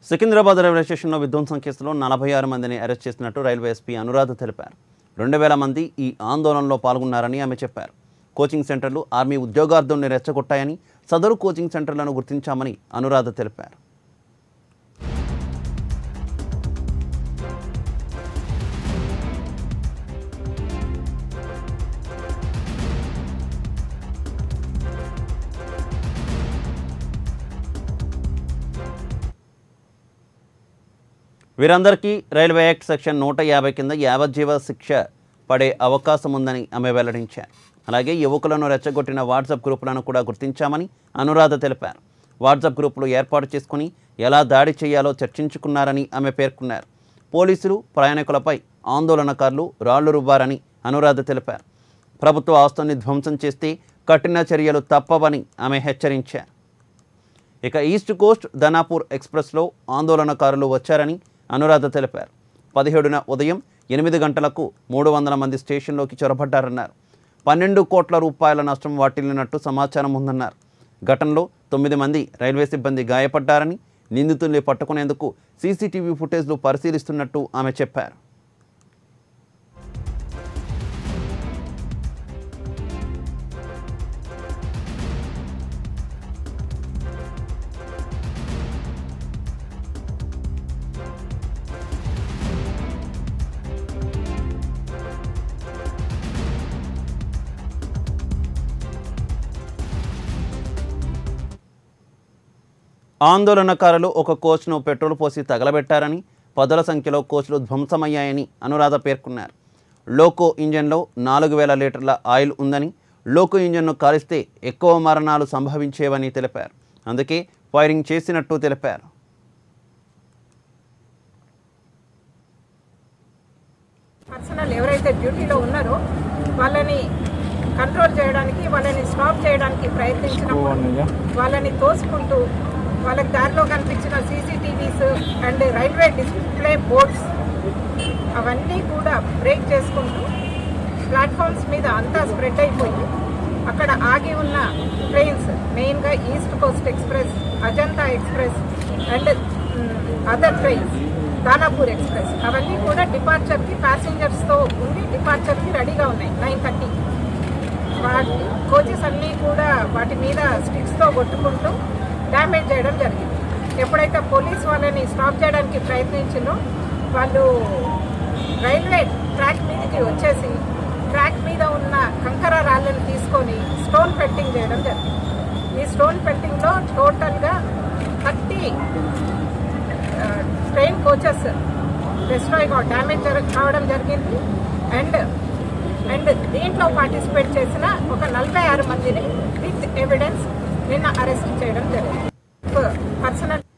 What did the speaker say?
Secunderabad railway స్టేషన్లో విధ్వంసం కేసులో నలభై ఆరు మందిని అరెస్ట్ చేసినట్టు రైల్వే ఎస్పీ అనురాధ తెలిపారు రెండు వేల మంది ఈ ఆందోళనలో పాల్గొన్నారని ఆమె చెప్పారు కోచింగ్ సెంటర్లు ఆర్మీ ఉద్యోగార్థుల్ని రెచ్చగొట్టాయని సదరు కోచింగ్ సెంటర్లను గుర్తించామని అనురాధ తెలిపారు వీరందరికీ రైల్వే యాక్ట్ సెక్షన్ నూట యాభై కింద యావజ్జీవ శిక్ష పడే అవకాశం ఉందని ఆమె వెల్లడించారు అలాగే యువకులను రెచ్చగొట్టిన వాట్సాప్ గ్రూపులను కూడా గుర్తించామని అనురాధ తెలిపారు వాట్సాప్ గ్రూపులు ఏర్పాటు చేసుకుని ఎలా దాడి చేయాలో చర్చించుకున్నారని ఆమె పేర్కొన్నారు పోలీసులు ప్రయాణికులపై ఆందోళనకారులు రాళ్లు రువ్వారని అనురాధ తెలిపారు ప్రభుత్వ ఆస్తుల్ని ధ్వంసం చేస్తే కఠిన చర్యలు తప్పవని ఆమె హెచ్చరించారు ఇక ఈస్ట్ కోస్ట్ ధనాపూర్ ఎక్స్ప్రెస్లో ఆందోళనకారులు వచ్చారని అనురాధ తెలిపారు పదిహేడున ఉదయం ఎనిమిది గంటలకు మూడు వందల మంది స్టేషన్లోకి చొరబడ్డారన్నారు పన్నెండు కోట్ల రూపాయల నష్టం వాటిల్లినట్టు సమాచారం ఉందన్నారు ఘటనలో తొమ్మిది మంది రైల్వే సిబ్బంది గాయపడ్డారని నిందితుల్ని పట్టుకునేందుకు సీసీటీవీ ఫుటేజ్లు పరిశీలిస్తున్నట్టు ఆమె చెప్పారు ఆందోళనకారులు ఒక కోచ్ను పెట్రోల్ పోసి తగలబెట్టారని పదుల సంఖ్యలో కోచ్లు ధ్వంసమయ్యాయని అనురాధ పేర్కొన్నారు లోకో ఇంజన్లో నాలుగు వేల లీటర్ల ఆయిల్ ఉందని లోకో ఇంజన్ను కాలిస్తే ఎక్కువ మరణాలు సంభవించేవని తెలిపారు అందుకే ఫైరింగ్ చేసినట్టు తెలిపారు పర్సనల్ ఎవరైతే డ్యూటీలో ఉన్నారో వాళ్ళని కంట్రోల్ చేయడానికి వాళ్ళని స్టాప్ చేయడానికి ప్రయత్నించినప్పుడు వాళ్ళని తోసుకుంటూ వాళ్ళకి దారిలో కనిపించిన CCTVs and railway display boards అవన్నీ కూడా బ్రేక్ చేసుకుంటూ ప్లాట్ఫామ్స్ మీద అంతా స్ప్రెడ్ అయిపోయి అక్కడ ఆగి ఉన్న ట్రైన్స్ మెయిన్గా East Coast Express Ajanta Express and other trains Danapur Express అవన్నీ కూడా డిపార్చర్కి ప్యాసింజర్స్తో ఉండి డిపార్చర్కి రెడీగా ఉన్నాయి నైన్ థర్టీ వాటి కోచెస్ అన్నీ కూడా వాటి మీద స్టిక్స్తో కొట్టుకుంటూ డ్యామేజ్ చేయడం జరిగింది ఎప్పుడైతే పోలీస్ వాళ్ళని స్టాప్ చేయడానికి ప్రయత్నించిందో వాళ్ళు రైల్వే ట్రాక్ మీదకి వచ్చేసి ట్రాక్ మీద ఉన్న కంకర రాళ్ళని తీసుకొని స్టోన్ పెట్టింగ్ చేయడం జరిగింది ఈ స్టోన్ పెట్టింగ్లో టోటల్గా thirty train coaches destroy damage జరగ కావడం జరిగింది అండ్ అండ్ దీంట్లో పార్టిసిపేట్ చేసిన ఒక నలభై ఆరు మందిని విత్ ఎవిడెన్స్ నిన్న అరెస్ట్ చేయడం జరిగింది పర్సనల్